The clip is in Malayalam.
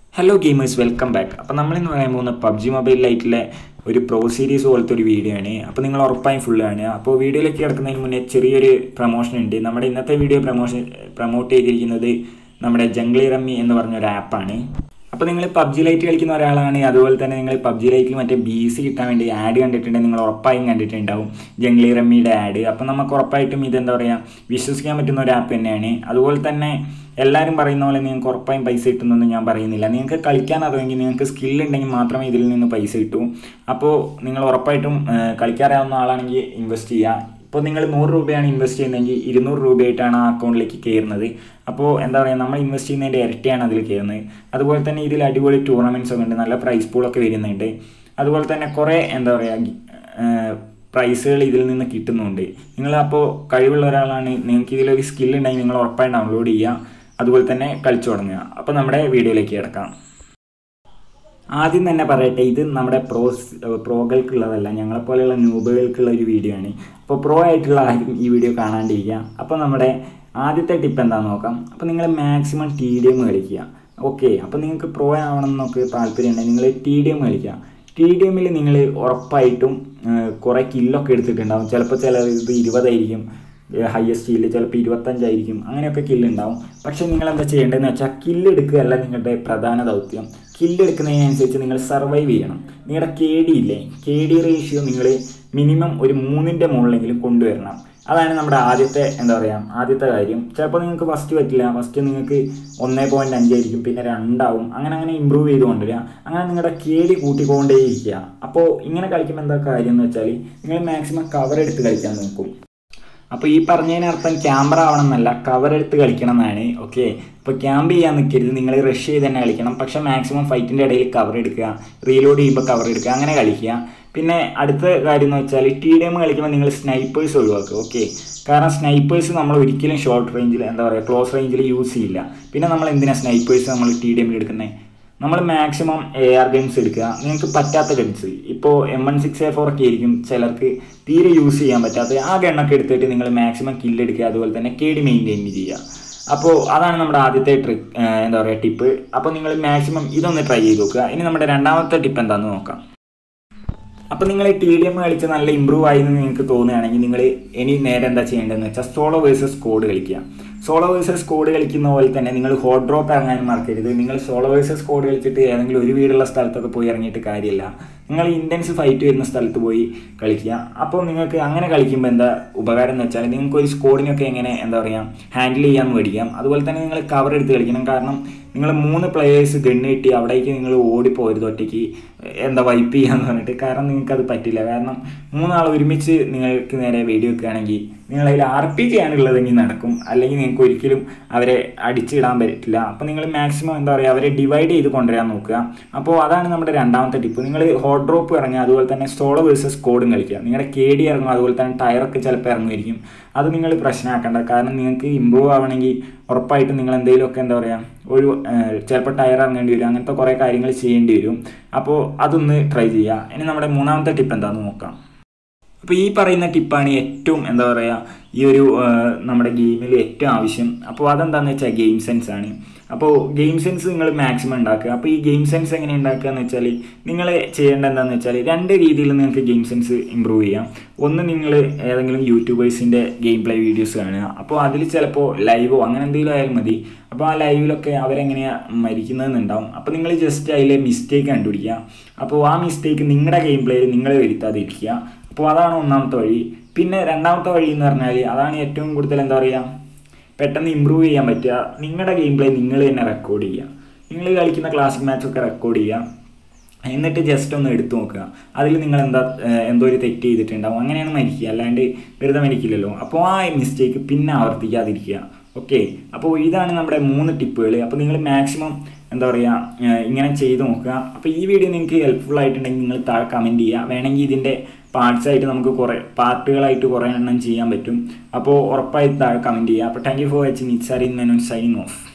ഹലോ ഗെയിമേഴ്സ് വെൽക്കം ബാക്ക് അപ്പോൾ നമ്മളിന്ന് പറയാൻ പോകുന്ന പബ്ജി മൊബൈൽ ലൈറ്റിലെ ഒരു പ്രോ സീരീസ് പോലത്തെ ഒരു വീഡിയോ ആണ് അപ്പോൾ നിങ്ങൾ ഉറപ്പായും ഫുൾ ആണ് അപ്പോൾ വീഡിയോയിലേക്ക് കിടക്കുന്നതിന് മുന്നേ ചെറിയൊരു പ്രൊമോഷൻ ഉണ്ട് നമ്മുടെ ഇന്നത്തെ വീഡിയോ പ്രൊമോഷൻ പ്രൊമോട്ട് ചെയ്തിരിക്കുന്നത് നമ്മുടെ ജംഗ്ലി റമ്മി എന്ന് പറഞ്ഞ ഒരു ആപ്പാണ് അപ്പോൾ നിങ്ങൾ പബ്ജി ലൈറ്റ് കളിക്കുന്ന ഒരാളാണ് അതുപോലെ തന്നെ നിങ്ങൾ പബ്ജി ലൈറ്റിൽ മറ്റേ ബി സി കിട്ടാൻ വേണ്ടി ആഡ് കണ്ടിട്ടുണ്ടെങ്കിൽ നിങ്ങൾ ഉറപ്പായും കണ്ടിട്ടുണ്ടാവും ജംഗ്ലി റമ്മിയുടെ ആഡ് അപ്പോൾ നമുക്ക് ഉറപ്പായിട്ടും ഇതെന്താ പറയുക വിശ്വസിക്കാൻ പറ്റുന്ന ഒരു ആപ്പ് തന്നെയാണ് അതുപോലെ തന്നെ എല്ലാവരും പറയുന്ന പോലെ നിങ്ങൾക്ക് ഉറപ്പായും പൈസ കിട്ടുന്നൊന്നും ഞാൻ പറയുന്നില്ല നിങ്ങൾക്ക് കളിക്കാൻ അറിയുമെങ്കിൽ നിങ്ങൾക്ക് സ്കിൽ ഉണ്ടെങ്കിൽ മാത്രമേ ഇതിൽ നിന്ന് പൈസ കിട്ടൂ അപ്പോൾ നിങ്ങൾ ഉറപ്പായിട്ടും ഏഹ്, കളിക്കാറിയാവുന്ന ആളാണെങ്കിൽ ഇൻവെസ്റ്റ് ചെയ്യുക ഇപ്പോൾ നിങ്ങൾ നൂറ് രൂപയാണ് ഇൻവെസ്റ്റ് ചെയ്യുന്നതെങ്കിൽ ഇരുന്നൂറ് രൂപയായിട്ടാണ് ആ അക്കൗണ്ടിലേക്ക് കയറുന്നത് അപ്പോൾ എന്താ പറയുക നമ്മൾ ഇൻവെസ്റ്റ് ചെയ്യുന്നതിൻ്റെ ഇരട്ടിയാണ് അതിൽ കയറുന്നത് അതുപോലെ തന്നെ ഇതിൽ അടിപൊളി ടൂർണമെൻറ്റ്സ് ഒക്കെ ഉണ്ട് നല്ല പ്രൈസ് പൂളൊക്കെ വരുന്നുണ്ട് അതുപോലെ തന്നെ കുറേ എന്താ പറയുക പ്രൈസുകൾ ഇതിൽ നിന്ന് കിട്ടുന്നുണ്ട് നിങ്ങൾ അപ്പോൾ കഴിവുള്ള ഒരാളാണ് നിങ്ങൾക്ക് ഇതിലൊരു സ്കിൽ ഉണ്ടെങ്കിൽ നിങ്ങൾ ഉറപ്പായും ഡൗൺലോഡ് ചെയ്യുക അതുപോലെ തന്നെ കളിച്ചു തുടങ്ങുക അപ്പോൾ നമ്മുടെ വീഡിയോയിലേക്ക് കിടക്കാം ആദ്യം തന്നെ പറയട്ടെ ഇത് നമ്മുടെ പ്രോസ് പ്രോകൾക്കുള്ളതല്ല ഞങ്ങളെപ്പോലെയുള്ള ന്യൂബുകൾക്കുള്ള ഒരു വീഡിയോ ആണ് അപ്പോൾ പ്രോ ആയിട്ടുള്ള ആരും ഈ വീഡിയോ കാണാണ്ടിരിക്കുക അപ്പോൾ നമ്മുടെ ആദ്യത്തെ ടിപ്പ് എന്താണെന്ന് നോക്കാം അപ്പോൾ നിങ്ങൾ മാക്സിമം ടി ഡി എം കളിക്കുക ഓക്കെ അപ്പോൾ നിങ്ങൾക്ക് പ്രോ ആവണം എന്നൊക്കെ താല്പര്യമുണ്ടെങ്കിൽ നിങ്ങൾ ടി ഡി എം കളിക്കുക ടി ഡി എമ്മിൽ നിങ്ങൾ ഉറപ്പായിട്ടും ഏഹ്, കുറേ കില്ലൊക്കെ എടുത്തിട്ടുണ്ടാവും ചിലപ്പോൾ ചില ഇത് ഇരുപതായിരിക്കും ഹയസ്റ്റ് കില്ല് ചിലപ്പോൾ ഇരുപത്തഞ്ചായിരിക്കും അങ്ങനെയൊക്കെ കില്ല് ഉണ്ടാവും പക്ഷേ നിങ്ങൾ എന്താ ചെയ്യേണ്ടതെന്ന് വെച്ചാൽ കില്ല് എടുക്കുകയല്ല നിങ്ങളുടെ പ്രധാന ദൗത്യം കില്ല് എടുക്കുന്നതിനനുസരിച്ച് നിങ്ങൾ സർവൈവ് ചെയ്യണം നിങ്ങളുടെ കെ ഡി ഇല്ലേ കെ ഡി റേഷ്യോ നിങ്ങൾ മിനിമം ഒരു മൂന്നിൻ്റെ മുകളിലെങ്കിലും കൊണ്ടുവരണം അതാണ് നമ്മുടെ ആദ്യത്തെ എന്താ പറയുക ആദ്യത്തെ കാര്യം ചിലപ്പോൾ നിങ്ങൾക്ക് ഫസ്റ്റ് പറ്റില്ല ഫസ്റ്റ് നിങ്ങൾക്ക് ഒന്നേ പോയിൻറ്റ് അഞ്ചായിരിക്കും പിന്നെ രണ്ടാവും അങ്ങനെ അങ്ങനെ ഇമ്പ്രൂവ് ചെയ്തുകൊണ്ടിരിക അങ്ങനെ നിങ്ങളുടെ കേടി കൂട്ടിക്കൊണ്ടേയിരിക്കുക അപ്പോൾ ഇങ്ങനെ കളിക്കുമ്പോൾ എന്താ കാര്യം എന്ന് വെച്ചാൽ നിങ്ങൾ മാക്സിമം കവർ എടുത്ത് കളിക്കാൻ നോക്കും അപ്പോൾ ഈ പറഞ്ഞതിനർത്ഥം ക്യാമറ ആവണം എന്നല്ല കവർ എടുത്ത് കളിക്കണം എന്നാണ് ഓക്കെ അപ്പോൾ ക്യാമ്പ് ചെയ്യാൻ നിൽക്കരുത് നിങ്ങൾ റഷ് ചെയ്ത് തന്നെ കളിക്കണം പക്ഷേ മാക്സിമം ഫൈറ്റിൻ്റെ ഇടയിൽ കവർ എടുക്കുക റീലോഡ് ചെയ്യുമ്പോൾ കവർ എടുക്കുക അങ്ങനെ കളിക്കുക പിന്നെ അടുത്ത കാര്യം എന്ന് വെച്ചാൽ ടി ഡി എം കളിക്കുമ്പോൾ നിങ്ങൾ സ്നൈപ്പേഴ്സ് ഒഴിവാക്കുക ഓക്കെ കാരണം സ്നൈപ്പേഴ്സ് നമ്മൾ ഒരിക്കലും ഷോർട്ട് റേഞ്ചിൽ എന്താ പറയുക ക്ലോസ് റേഞ്ചിൽ യൂസ് ചെയ്യില്ല പിന്നെ നമ്മൾ എന്തിനാണ് സ്നൈപ്പേഴ്സ് നമ്മൾ ടി ഡി എമ്മിൽ എടുക്കുന്നത് നമ്മൾ മാക്സിമം എ ആർ ഗൺസ് എടുക്കുക നിങ്ങൾക്ക് പറ്റാത്ത ഗൺസ് ഇപ്പോൾ M one six A four ഒക്കെ ആയിരിക്കും ചിലർക്ക് തീരെ യൂസ് ചെയ്യാൻ പറ്റാത്ത ആ ഗണ്ണൊക്കെ എടുത്തിട്ട് നിങ്ങൾ മാക്സിമം കില്ല് എടുക്കുക അതുപോലെ തന്നെ കെ ഡി മെയിൻറ്റെയിൻ ചെയ്യുക അപ്പോൾ അതാണ് നമ്മുടെ ആദ്യത്തെ ട്രിക്ക് എന്താ പറയുക ടിപ്പ് അപ്പോൾ നിങ്ങൾ മാക്സിമം ഇതൊന്ന് ട്രൈ ചെയ്ത് നോക്കുക ഇനി നമ്മുടെ രണ്ടാമത്തെ ടിപ്പ് എന്താണെന്ന് നോക്കാം അപ്പോൾ നിങ്ങൾ ടി ഡി എം കളിച്ച് നല്ല ഇമ്പ്രൂവ് ആയി എന്ന് നിങ്ങൾക്ക് തോന്നുകയാണെങ്കിൽ നിങ്ങൾ ഇനി നേരെ എന്താ ചെയ്യേണ്ടതെന്ന് വെച്ചാൽ സോളോ വേഴ്സസ് കോഡ് കളിക്കുക സോളോ വേഴ്സസ് കോഡ് കളിക്കുന്ന പോലെ തന്നെ നിങ്ങൾ ഹോട്ട് ഡ്രോപ്പ് ഇറങ്ങാനും മറക്കരുത് നിങ്ങൾ സോളോ വേഴ്സസ് കോഡ് കളിച്ചിട്ട് ഏതെങ്കിലും ഒരു വീടുള്ള സ്ഥലത്തൊക്കെ പോയി ഇറങ്ങിയിട്ട് കാര്യമില്ല നിങ്ങൾ ഇൻറ്റൻസ് ഫൈറ്റ് വരുന്ന സ്ഥലത്ത് പോയി കളിക്കുക അപ്പോൾ നിങ്ങൾക്ക് അങ്ങനെ കളിക്കുമ്പോൾ എന്താ ഉപകാരം എന്ന് വെച്ചാൽ നിങ്ങൾക്ക് ഒരു സ്കോഡിനൊക്കെ എങ്ങനെ എന്താ പറയുക ഹാൻഡിൽ ചെയ്യാൻ മേടിക്കാം അതുപോലെ തന്നെ നിങ്ങൾ കവർ എടുത്ത് കളിക്കണം കാരണം നിങ്ങൾ മൂന്ന് പ്ലെയേഴ്സ് ഗണ്ണ് കിട്ടി അവിടേക്ക് നിങ്ങൾ ഓടിപ്പോരുത് ഒറ്റയ്ക്ക് എന്താ വൈപ്പ് ചെയ്യാന്ന് പറഞ്ഞിട്ട് കാരണം നിങ്ങൾക്ക് അത് പറ്റില്ല കാരണം മൂന്നാൾ ഒരുമിച്ച് നിങ്ങൾക്ക് നേരെ വീഡിയോ വെക്കുകയാണെങ്കിൽ നിങ്ങൾ അതിൽ ആർ പി ചെയ്യാനുള്ളതെങ്കിൽ നടക്കും അല്ലെങ്കിൽ നിങ്ങൾക്ക് ഒരിക്കലും അവരെ അടിച്ചിടാൻ പറ്റില്ല അപ്പോൾ നിങ്ങൾ മാക്സിമം എന്താ പറയുക അവരെ ഡിവൈഡ് ചെയ്ത് കൊണ്ടുവരാൻ നോക്കുക അപ്പോൾ അതാണ് നമ്മുടെ രണ്ടാമത്തെ ടിപ്പ് നിങ്ങൾ ഹോട്ട് ഡ്രോപ്പ് ഇറങ്ങുക അതുപോലെ തന്നെ സോളോ വേഴ്സസ് കോഡും കളിക്കുക നിങ്ങളുടെ കെ ഡി ഇറങ്ങും അതുപോലെ തന്നെ ടയറൊക്കെ ചിലപ്പോൾ ഇറങ്ങുമായിരിക്കും അത് നിങ്ങൾ പ്രശ്നമാക്കേണ്ട കാരണം നിങ്ങൾക്ക് ഇമ്പ്രൂവ് ആവണമെങ്കിൽ ഉറപ്പായിട്ടും നിങ്ങൾ എന്തെങ്കിലുമൊക്കെ എന്താ പറയുക ഒരു ഏഹ്, ചിലപ്പോൾ ടയർ ഇറങ്ങേണ്ടി വരും അങ്ങനത്തെ കുറേ കാര്യങ്ങൾ ചെയ്യേണ്ടി വരും അപ്പോൾ അതൊന്ന് ട്രൈ ചെയ്യുക ഇനി നമ്മുടെ മൂന്നാമത്തെ ടിപ്പ് എന്താണെന്ന് നോക്കാം അപ്പോൾ ഈ പറയുന്ന ടിപ്പാണ് ഏറ്റവും എന്താ പറയുക ഈ ഒരു ആ, നമ്മുടെ ഗെയിമിൽ ഏറ്റവും ആവശ്യം അപ്പോൾ അതെന്താണെന്ന് വെച്ചാൽ ഗെയിം സെൻസ് ആണ് അപ്പോൾ ഗെയിം സെൻസ് നിങ്ങൾ മാക്സിമം ഉണ്ടാക്കുക അപ്പോൾ ഈ ഗെയിം സെൻസ് എങ്ങനെ ഉണ്ടാക്കുക എന്ന് വെച്ചാൽ നിങ്ങൾ ചെയ്യേണ്ട എന്താണെന്ന് വെച്ചാൽ രണ്ട് രീതിയിൽ നിങ്ങൾക്ക് ഗെയിം സെൻസ് ഇമ്പ്രൂവ് ചെയ്യാം ഒന്ന് നിങ്ങൾ ഏതെങ്കിലും യൂട്യൂബേഴ്സിൻ്റെ ഗെയിം പ്ലേ വീഡിയോസ് കാണുക അപ്പോൾ അതിൽ ചിലപ്പോൾ ലൈവോ അങ്ങനെ എന്തെങ്കിലും ആയാലും മതി അപ്പോൾ ആ ലൈവിലൊക്കെ അവരെങ്ങനെയാണ് മരിക്കുന്നതെന്നുണ്ടാവും അപ്പോൾ നിങ്ങൾ ജസ്റ്റ് അതിലെ മിസ്റ്റേക്ക് കണ്ടുപിടിക്കുക അപ്പോൾ ആ മിസ്റ്റേക്ക് നിങ്ങളുടെ ഗെയിം പ്ലേയിൽ നിങ്ങൾ വരുത്താതിരിക്കുക അപ്പോൾ അതാണ് ഒന്നാമത്തെ വഴി പിന്നെ രണ്ടാമത്തെ വഴി എന്ന് പറഞ്ഞാൽ അതാണ് ഏറ്റവും കൂടുതൽ എന്താ പറയുക പെട്ടെന്ന് ഇമ്പ്രൂവ് ചെയ്യാൻ പറ്റുക നിങ്ങളുടെ ഗെയിം പ്ലേ നിങ്ങൾ തന്നെ റെക്കോർഡ് ചെയ്യുക നിങ്ങൾ കളിക്കുന്ന ക്ലാസിക് മാച്ചൊക്കെ റെക്കോർഡ് ചെയ്യുക എന്നിട്ട് ജസ്റ്റ് ഒന്ന് എടുത്തു നോക്കുക അതിൽ നിങ്ങൾ എന്താ ഏഹ്, എന്തോ ഒരു തെറ്റ് ചെയ്തിട്ടുണ്ടാവും അങ്ങനെയാണ് മരിക്കുക അല്ലാണ്ട് വെറുതെ മരിക്കില്ലല്ലോ അപ്പോൾ ആ മിസ്റ്റേക്ക് പിന്നെ ആവർത്തിക്കാതിരിക്കുക ഓക്കെ അപ്പോൾ ഇതാണ് നമ്മുടെ മൂന്ന് ടിപ്പുകൾ അപ്പോൾ നിങ്ങൾ മാക്സിമം എന്താ പറയുക ഏഹ്, ഇങ്ങനെ ചെയ്ത് നോക്കുക അപ്പോൾ ഈ വീഡിയോ നിങ്ങൾക്ക് ഹെൽപ്ഫുൾ ആയിട്ടുണ്ടെങ്കിൽ നിങ്ങൾ താഴെ കമൻറ്റ് ചെയ്യുക വേണമെങ്കിൽ ഇതിൻ്റെ പാർട്സ് ആയിട്ട് നമുക്ക് കുറേ പാർട്ടുകളായിട്ട് കുറേ എണ്ണം ചെയ്യാൻ പറ്റും അപ്പോൾ ഉറപ്പായിട്ട് താഴെ കമൻറ്റ് ചെയ്യുക അപ്പോൾ thank you for watching it's Arun Menon signing of